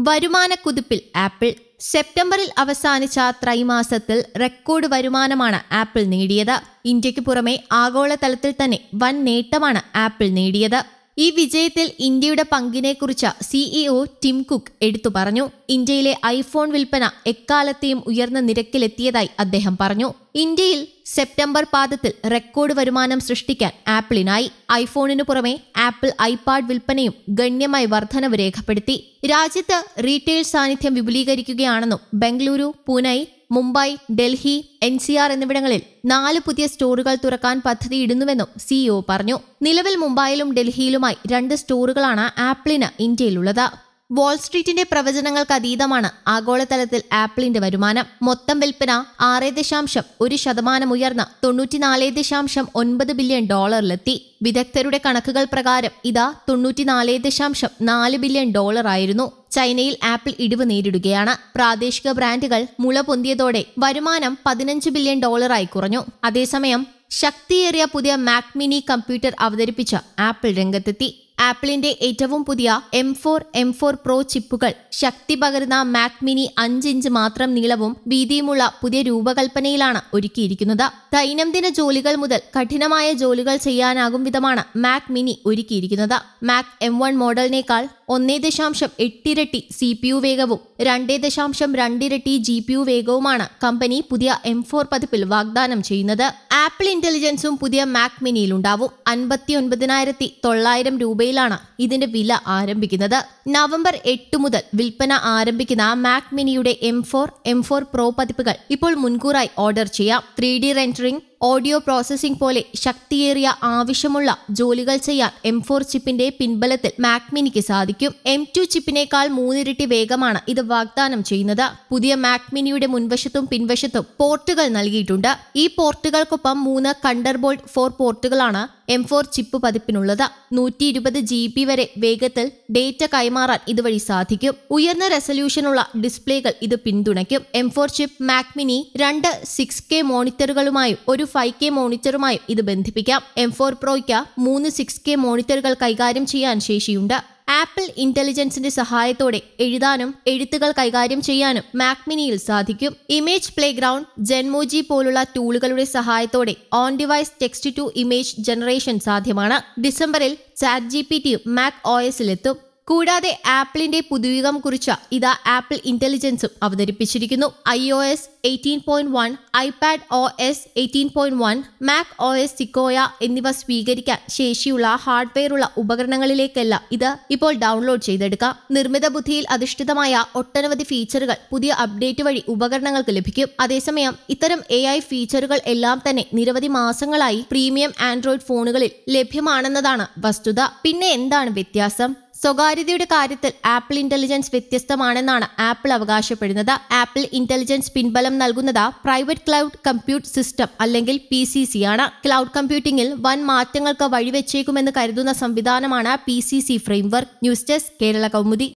വരുമാന കുതിപ്പിൽ ആപ്പിൾ സെപ്റ്റംബറിൽ അവസാനിച്ച ത്രൈമാസത്തിൽ റെക്കോർഡ് വരുമാനമാണ് ആപ്പിൾ നേടിയത് ഇന്ത്യക്ക് പുറമെ ആഗോളതലത്തിൽ തന്നെ വൻ നേട്ടമാണ് ആപ്പിൾ നേടിയത് ഈ വിജയത്തിൽ ഇന്ത്യയുടെ പങ്കിനെക്കുറിച്ച് സിഇഒ ടിം കുക്ക് എടുത്തു പറഞ്ഞു ഇന്ത്യയിലെ ഐഫോൺ വിൽപ്പന എക്കാലത്തെയും ഉയർന്ന നിരക്കിലെത്തിയതായി അദ്ദേഹം പറഞ്ഞു ഇന്ത്യയിൽ സെപ്റ്റംബർ പാദത്തിൽ റെക്കോർഡ് വരുമാനം സൃഷ്ടിക്കാൻ ആപ്പിളിനായി ഐഫോണിനു പുറമെ ആപ്പിൾ ഐപാഡ് വിൽപ്പനയും ഗണ്യമായി വർധനവ് രേഖപ്പെടുത്തി രാജ്യത്ത് റീറ്റെയിൽ സാന്നിധ്യം വിപുലീകരിക്കുകയാണെന്നും Bengaluru Pune Mumbai Delhi N C R എന്നിവിടങ്ങളിൽ നാല് പുതിയ സ്റ്റോറുകൾ തുറക്കാൻ പദ്ധതിയിടുന്നുവെന്നും സിഇഒ പറഞ്ഞു നിലവിൽ മുംബൈയിലും ഡൽഹിയിലുമായി രണ്ട് സ്റ്റോറുകളാണ് ആപ്പിളിന് ഇന്ത്യയിലുള്ളത് വാൾസ്ട്രീറ്റിന്റെ പ്രവചനങ്ങൾക്ക് അതീതമാണ് ആഗോളതലത്തിൽ ആപ്പിളിന്റെ വരുമാനം മൊത്തം വിൽപ്പന ആറ് ദശാംശം ഒരു ശതമാനം ഉയർന്ന തൊണ്ണൂറ്റിനാല് ദശാംശം ഒൻപത് ബില്യൺ ഡോളറിലെത്തി വിദഗ്ധരുടെ കണക്കുകൾ പ്രകാരം ഇത് തൊണ്ണൂറ്റിനാല് ദശാംശം നാല് ബില്യൺ ഡോളർ ആയിരുന്നു ചൈനയിൽ ആപ്പിൾ ഇടിവ് നേരിടുകയാണ് പ്രാദേശിക ബ്രാൻഡുകൾ മുള പൊന്തിയതോടെ വരുമാനം പതിനഞ്ച് ബില്യൺ ഡോളറായി കുറഞ്ഞു അതേസമയം ശക്തിയേറിയ പുതിയ മാക് മിനി കമ്പ്യൂട്ടർ അവതരിപ്പിച്ച ആപ്പിൾ രംഗത്തെത്തി ആപ്പിളിന്റെ ഏറ്റവും പുതിയ M four M four pro ചിപ്പുകൾ ശക്തി പകരുന്ന മാക് മിനി അഞ്ച് ഇഞ്ച് മാത്രം നീളവും വീതിയുമുള്ള പുതിയ രൂപകൽപ്പനയിലാണ് ഒരുക്കിയിരിക്കുന്നത് ദൈനംദിന ജോലികൾ മുതൽ കഠിനമായ ജോലികൾ ചെയ്യാനാകും വിധമാണ് മാക് മിനി ഒരുക്കിയിരിക്കുന്നത് മാക് എം വൺ മോഡലിനേക്കാൾ ഒന്നേ ദശാംശം എട്ടിരട്ടി സി പി യു വേഗവും രണ്ടേ ദശാംശം രണ്ടിരട്ടി ജി പി യു വേഗവുമാണ് കമ്പനി പുതിയ എം ഫോർ പതിപ്പിൽ വാഗ്ദാനം ചെയ്യുന്നത് ആപ്പിൾ ഇന്റലിജൻസും പുതിയ മാക് മിനിയിലുണ്ടാവും അൻപത്തി ഒൻപതിനായിരത്തി തൊള്ളായിരം രൂപയിലാണ് ഇതിന്റെ വില ആരംഭിക്കുന്നത് നവംബർ എട്ട് മുതൽ വിൽപ്പന ആരംഭിക്കുന്ന മാക് മിനിയുടെ M four M four pro പതിപ്പുകൾ ഇപ്പോൾ മുൻകൂറായി ഓർഡർ ചെയ്യാം three D rendering audio processing പോലെ ശക്തിയേറിയ ആവശ്യമുള്ള ജോലികൾ ചെയ്യാൻ എം ഫോർ ചിപ്പിന്റെ പിൻബലത്തിൽ മാക് മിനിക്ക് സാധിക്കും എം ടു ചിപ്പിനേക്കാൾ മൂന്നിരട്ടി വേഗമാണ് ഇത് വാഗ്ദാനം ചെയ്യുന്നത് പുതിയ മാക് മിനിയുടെ മുൻവശത്തും പിൻവശത്തും പോർട്ടുകൾ നൽകിയിട്ടുണ്ട് ഈ പോർട്ടുകൾക്കൊപ്പം മൂന്ന് കണ്ടർബോൾട്ട് ഫോർ പോർട്ടുകളാണ് എം ഫോർ ചിപ്പ് പതിപ്പിനുള്ളത് നൂറ്റി ഇരുപത് ജി ബി വരെ വേഗത്തിൽ ഡേറ്റ കൈമാറാൻ ഇതുവഴി സാധിക്കും ഉയർന്ന റെസല്യൂഷനുള്ള ഡിസ്പ്ലേകൾ ഇത് പിന്തുണയ്ക്കും M four chip Mac mini രണ്ട് സിക്സ് കെ മോണിറ്ററുകളുമായും ഒരു ഫൈവ് കെ മോണിറ്ററുമായും ഇത് ബന്ധിപ്പിക്കാം എം ഫോർ പ്രോയ്ക്ക് മൂന്ന് സിക്സ് കെ മോണിറ്ററുകൾ കൈകാര്യം ചെയ്യാൻ ശേഷിയുണ്ട് ആപ്പിൾ ഇന്റലിജൻസിന്റെ സഹായത്തോടെ എഴുതാനും എഴുത്തുകൾ കൈകാര്യം ചെയ്യാനും മാക് മിനിയിൽ സാധിക്കും ഇമേജ് പ്ലേഗ്രൗണ്ട് ജെൻമോജി പോലുള്ള ടൂളുകളുടെ സഹായത്തോടെ on device text to image generation സാധ്യമാണ് ഡിസംബറിൽ ചാറ്റ് ജി പി ടിയും മാക് ഒ എസിലെത്തും കൂടാതെ ആപ്പിളിന്റെ പുതുയുഗം കുറിച്ച ഇതാ ആപ്പിൾ ഇന്റലിജൻസും അവതരിപ്പിച്ചിരിക്കുന്നു I O S eighteen point one iPad O S eighteen point one Mac O S Sequoia എന്നിവ സ്വീകരിക്കാൻ ശേഷിയുള്ള ഹാർഡ്വെയറുള്ള ഉപകരണങ്ങളിലേക്കെല്ലാം ഇത് ഇപ്പോൾ ഡൗൺലോഡ് ചെയ്തെടുക്കാം നിർമ്മിത ബുദ്ധിയിൽ അധിഷ്ഠിതമായ ഒട്ടനവധി ഫീച്ചറുകൾ പുതിയ അപ്ഡേറ്റ് വഴി ഉപകരണങ്ങൾക്ക് ലഭിക്കും അതേസമയം ഇത്തരം എ ഐ ഫീച്ചറുകൾ എല്ലാം തന്നെ നിരവധി മാസങ്ങളായി പ്രീമിയം ആൻഡ്രോയിഡ് ഫോണുകളിൽ ലഭ്യമാണെന്നതാണ് വസ്തുത പിന്നെ എന്താണ് വ്യത്യാസം സ്വകാര്യതയുടെ കാര്യത്തിൽ ആപ്പിൾ ഇന്റലിജൻസ് വ്യത്യസ്തമാണെന്നാണ് ആപ്പിൾ അവകാശപ്പെടുന്നത് ആപ്പിൾ ഇന്റലിജൻസ് പിൻബലം നൽകുന്നത് പ്രൈവറ്റ് ക്ലൗഡ് കമ്പ്യൂട്ട് സിസ്റ്റം അല്ലെങ്കിൽ പി സി സി ആണ് ക്ലൗഡ് കമ്പ്യൂട്ടിംഗിൽ വൻ മാറ്റങ്ങൾക്ക് വഴിവെച്ചേക്കുമെന്ന് കരുതുന്ന സംവിധാനമാണ് P C C framework news desk Kerala Kaumudi